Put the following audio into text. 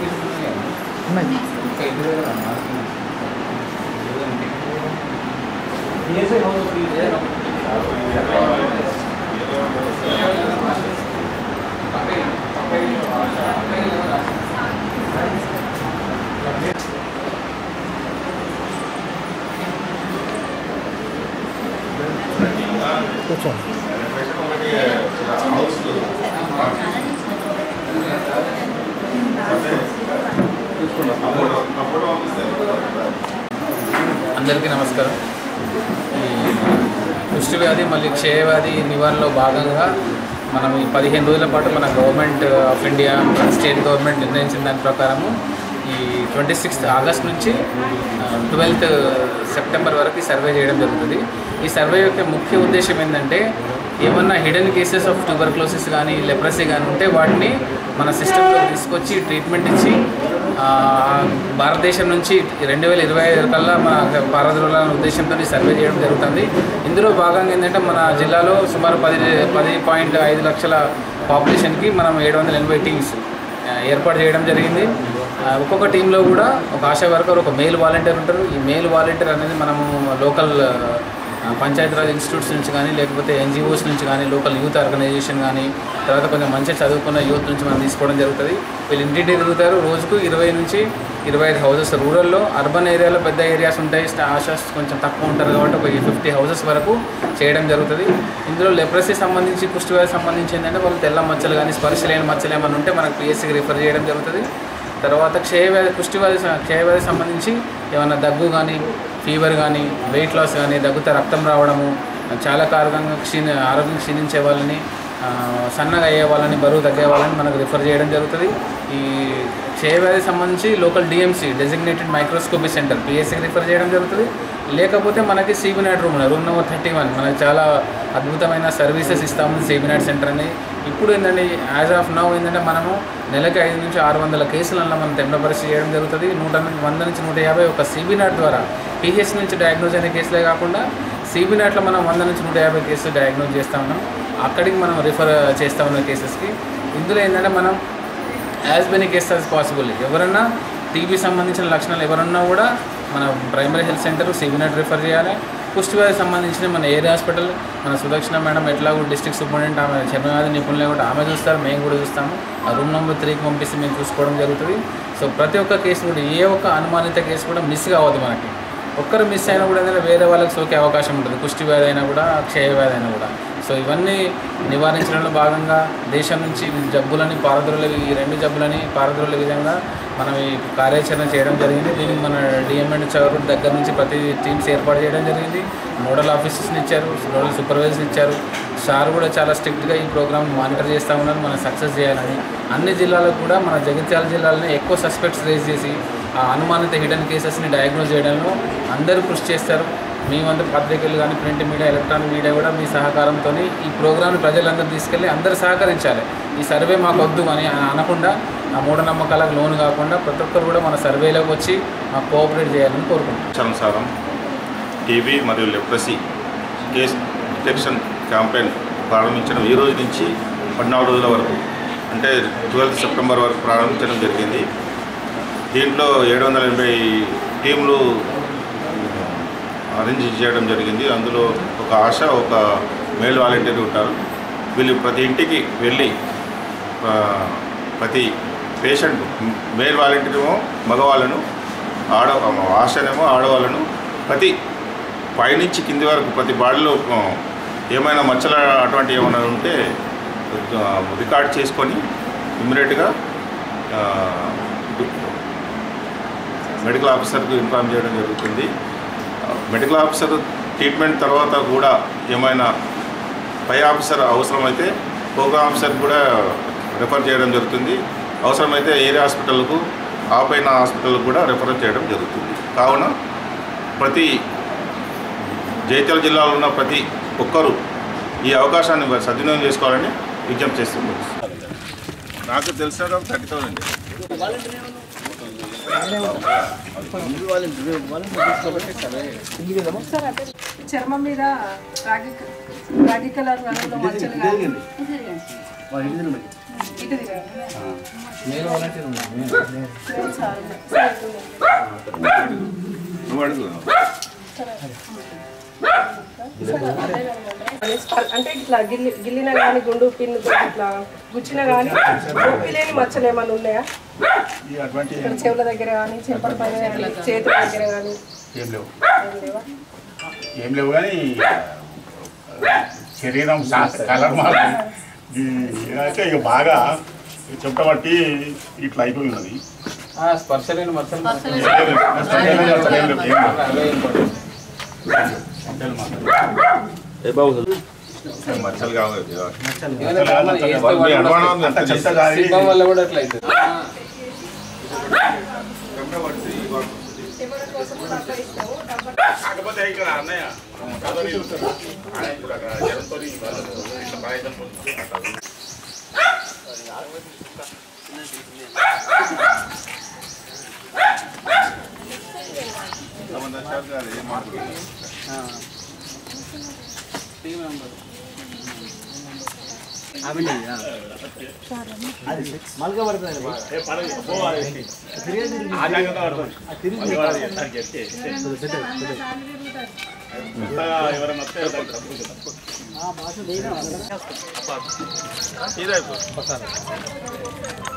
అందరికీ నమస్కారం ఈ కుష్టి వ్యాధి మళ్ళీ క్షయవ్యాధి నివారణలో భాగంగా మనం ఈ పదిహేను రోజుల పాటు మన గవర్నమెంట్ ఆఫ్ ఇండియా మన స్టేట్ గవర్నమెంట్ నిర్ణయించిన దాని ప్రకారము ఈ ట్వంటీ సిక్స్త్ ఆగస్ట్ నుంచి ట్వెల్త్ సెప్టెంబర్ వరకు ఈ సర్వే చేయడం జరుగుతుంది ఈ సర్వే యొక్క ముఖ్య ఉద్దేశం ఏంటంటే ఏమన్నా హిడెన్ కేసెస్ ఆఫ్ ట్యూబర్క్లోసిస్ కానీ లెప్రసీ కానీ ఉంటే వాటిని మన సిస్టంలో తీసుకొచ్చి ట్రీట్మెంట్ ఇచ్చి ఆ, భారతదేశం నుంచి రెండు వేల ఇరవై ఐదు కల్లా మన పారదోలాలనే ఉద్దేశంతో ఈ సర్వే చేయడం జరుగుతుంది ఇందులో భాగంగా ఏంటంటే మన జిల్లాలో సుమారు పది పది పాయింట్ ఐదు లక్షల పాపులేషన్కి మనం ఏడు వందల ఎనభై టీమ్స్ ఆ, ఏర్పాటు చేయడం జరిగింది ఆ, ఒక్కొక్క టీంలో కూడా ఒక ఆశా వర్కర్ ఒక మేల్ వాలంటీర్ ఉంటారు ఈ మేల్ వాలంటీర్ అనేది మనము లోకల్ ఆ, పంచాయతీరాజ్ ఇన్స్టిట్యూట్స్ నుంచి కానీ లేకపోతే ఎన్జిఓస్ నుంచి కానీ లోకల్ యూత్ ఆర్గనైజేషన్ కానీ తర్వాత కొంచెం మంచిగా చదువుకున్న యూత్ నుంచి మనం తీసుకోవడం జరుగుతుంది వీళ్ళు ఇంటింటి తిరుగుతారు రోజుకు ఇరవై నుంచి ఇరవై ఐదు హౌసెస్ రూరల్లో అర్బన్ ఏరియాలో పెద్ద ఏరియాస్ ఉంటాయి స్టా- ఆశాస్ కొంచెం తక్కువ ఉంటారు కాబట్టి ఒక ఫిఫ్టీ హౌసెస్ వరకు చేయడం జరుగుతుంది ఇందులో లెప్రసీ సంబంధించి కుష్టివ్యాధి సంబంధించి ఏంటంటే వాళ్ళు తెల్ల మచ్చలు కానీ స్పర్శ లేని మచ్చలు ఏమైనా ఉంటే మనకు పిఎస్సికి రిఫర్ చేయడం జరుగుతుంది తర్వాత క్షయవ్యాధి కుష్టివ్యాధి స- క్షయవ్యాధి సంబంధించి ఏమైనా దగ్గు కానీ ఫీవర్ కానీ వెయిట్ లాస్ కానీ దగ్గుతో రక్తం రావడము చాలా కారణంగా క్షీణ ఆరోగ్యం క్షీణించే వాళ్ళని ఆ, సన్నగా అయ్యే వాళ్ళని బరువు తగ్గే వాళ్ళని మనకు రిఫర్ చేయడం జరుగుతుంది ఈ క్షయవ్యాధి సంబంధించి local DMC designated microscopy centre పిఎస్సికి రిఫర్ చేయడం జరుగుతుంది లేకపోతే మనకి CBNAAT room room number thirty one మనకి చాలా అద్భుతమైన సర్వీసెస్ ఇస్తాము సీబీనాట్ సెంటర్ అని ఇప్పుడు ఏంటంటే యాజ్ ఆఫ్ నౌ ఏంటంటే మనము నెలకి ఐదు నుంచి ఆరు వందల కేసులలో మనం తెంప పరిస్థితి చేయడం జరుగుతుంది నూట నుంచి వంద నుంచి నూట యాభై ఒక సీబీనాట్ ద్వారా పిహెచ్ నుంచి డయాగ్నోజ్ అయిన కేసులే కాకుండా సీబీనాట్లో మనం వంద నుంచి నూట యాభై కేసులు డయాగ్నోజ్ చేస్తూ ఉన్నాం అక్కడికి మనం రిఫర్ చేస్తూ ఉన్న కేసెస్కి ఇందులో ఏంటంటే మనం as many cases as possible ఎవరన్నా టీబీ సంబంధించిన లక్షణాలు ఎవరన్నా కూడా మన primary health centre CBNAAT refer చేయాలి పుష్టివ్యాధి సంబంధించిన మన ఏరియా హాస్పిటల్ మన సుదక్షిణ మేడం ఎట్లాగో డిస్ట్రిక్ట్ సూపరింటెండెంట్ ఆమె చర్మవ్యాధి నిపుణులు కూడా ఆమె చూస్తారు మేము కూడా చూస్తాము ఆ రూమ్ నెంబర్ త్రీకి పంపిస్తే మేము చూసుకోవడం జరుగుతుంది సో ప్రతి ఒక్క కేసు కూడా ఏ ఒక్క అనుమానిత కేసు కూడా మిస్ కావద్దు మనకి ఒక్కరు మిస్ అయినా కూడా ఏంటంటే వేరే వాళ్ళకి సోకే అవకాశం ఉంటుంది కుష్టి వ్యాధి అయినా కూడా క్షయ వ్యాధి అయినా కూడా సో ఇవన్నీ నివారించడంలో భాగంగా దేశం నుంచి ఈ జబ్బులని పారద్రోలే ఈ రెండు జబ్బులని పారద్రోలే విధంగా మనం ఈ కార్యాచరణ చేయడం జరిగింది దీనికి మన డిఎంఎండ్ చౌరు దగ్గర నుంచి ప్రతి టీమ్స్ ఏర్పాటు చేయడం జరిగింది నోడల్ ఆఫీసర్స్ని ఇచ్చారు నోడల్ సూపర్వైజర్స్ ఇచ్చారు సార్ కూడా చాలా స్ట్రిక్ట్గా ఈ ప్రోగ్రామ్ మానిటర్ చేస్తూ ఉన్నారు మనం సక్సెస్ చేయాలని అన్ని జిల్లాలకు కూడా మన జగిత్యాల జిల్లాలోనే ఎక్కువ సస్పెక్ట్స్ రేజ్ చేసి ఆ అనుమానిత హిడెన్ కేసెస్ని డయాగ్నోజ్ చేయడంలో అందరూ కృషి చేస్తారు మేమంతా పత్రికలు కానీ ప్రింట్ మీడియా ఎలక్ట్రానిక్ మీడియా కూడా మీ సహకారంతో ఈ ప్రోగ్రామ్ని ప్రజలందరూ తీసుకెళ్ళి అందరూ సహకరించాలి ఈ సర్వే మాకు వద్దు అని అనకుండా ఆ మూఢనమ్మకాలకు లోను కాకుండా ప్రతి ఒక్కరు కూడా మన సర్వేలోకి వచ్చి మాకు కోఆపరేట్ చేయాలని కోరుకుంటున్నాం అనుసారం టీబీ మరియు లెప్రసీ కేస్ డిటెక్షన్ క్యాంపెయిన్ ప్రారంభించడం ఈ రోజు నుంచి పద్నాలుగు రోజుల వరకు అంటే ట్వెల్త్ సెప్టెంబర్ వరకు ప్రారంభించడం జరిగింది దీంట్లో ఏడు వందల ఎనభై టీంలు అరేంజ్ చేయడం జరిగింది అందులో ఒక ఆశ ఒక మేల్ వాలంటీర్ ఉంటారు వీళ్ళు ప్రతి ఇంటికి వెళ్ళి ఆ, ప్రతి పేషెంట్ మేల్ వాలంటీర్ ఏమో మగవాళ్ళను ఆడ ఆశనేమో ఆడవాళ్ళను ప్రతి పైనుంచి కింది వరకు ప్రతి బాడీలో ఆ, ఏమైనా మచ్చల అటువంటి ఏమైనా ఉంటే ఆ, రికార్డ్ చేసుకొని ఇమ్మీడియట్గా మెడికల్ ఆఫీసర్కు ఇన్ఫార్మ్ చేయడం జరుగుతుంది ఆ, మెడికల్ ఆఫీసర్ ట్రీట్మెంట్ తర్వాత కూడా ఏమైనా పై ఆఫీసర్ అవసరమైతే ప్రోగ్రామ్ ఆఫీసర్ కూడా రెఫర్ చేయడం జరుగుతుంది అవసరమైతే ఏరియా హాస్పిటల్కు ఆ పైన హాస్పిటల్కు కూడా రెఫర్ చేయడం జరుగుతుంది కావున ప్రతి జైత్యాల జిల్లాలో ఉన్న ప్రతి ఒక్కరూ ఈ అవకాశాన్ని సద్వినియోగం చేసుకోవాలని విజ్ఞప్తి చేస్తుంది నాకు తెలిసిన థర్టీ థౌసండ్ చర్మం మీద రాగి రాగి కలర్ రంగులో మచ్చలు కానీ ఇటు తిరగండి. నేను వాలంటీర్ ఉన్నాను నేను నేను చాలు. సైడ్ ఉంది. నువ్వు అడుగు అంటే ఇట్లా గిల్లి గిల్లిన కానీ గుండు పిన్ ఇట్లా గుచ్చిన కానీ నొప్పి లేని మచ్చలు ఏమైనా ఉన్నాయా ఈ అటువంటి ఇక్కడ చెవుల దగ్గర కానీ చెంపల పైన కానీ చేతుల దగ్గర కానీ ఏం లేవు ఏం లేవా ఏం లేవు కానీ శరీరం శా- కలర్ మాత్రం ఈ- అయితే ఇక బాగా చెమట పట్టి ఇట్లా అయిపోయి ఉన్నది ఆ, స్పర్శ లేని మచ్చలు ఏం లేదు. ఏం లేదు. ఏం లేదు. ఏం లేదు. అవే ఇంపార్టెంట్ మచ్చలు మాత్రం. మచ్చలు కావాలి ఏదైనా కామన్ ఏజ్ తో మీ పాటు అనుమానం వస్తాయి. అంత చెత్త కాదు. సిబ్బం వల్ల కూడా అట్లా అవుతుంది కాకపోతే ఇక్కడ అన్నయ్య ఆయన కూడా జనంతో ఇట్లా ప్రయత్నం పొందుతున్నాడు. ఏ పడదు. పోవాలి. ఆ జాగ్రత్త పడుతుంది. మళ్ళీ వాడు ఎత్తారు చెప్తే. కొత్తగా ఎవరైనా వస్తే తప్పుకుంటారు. ఇదే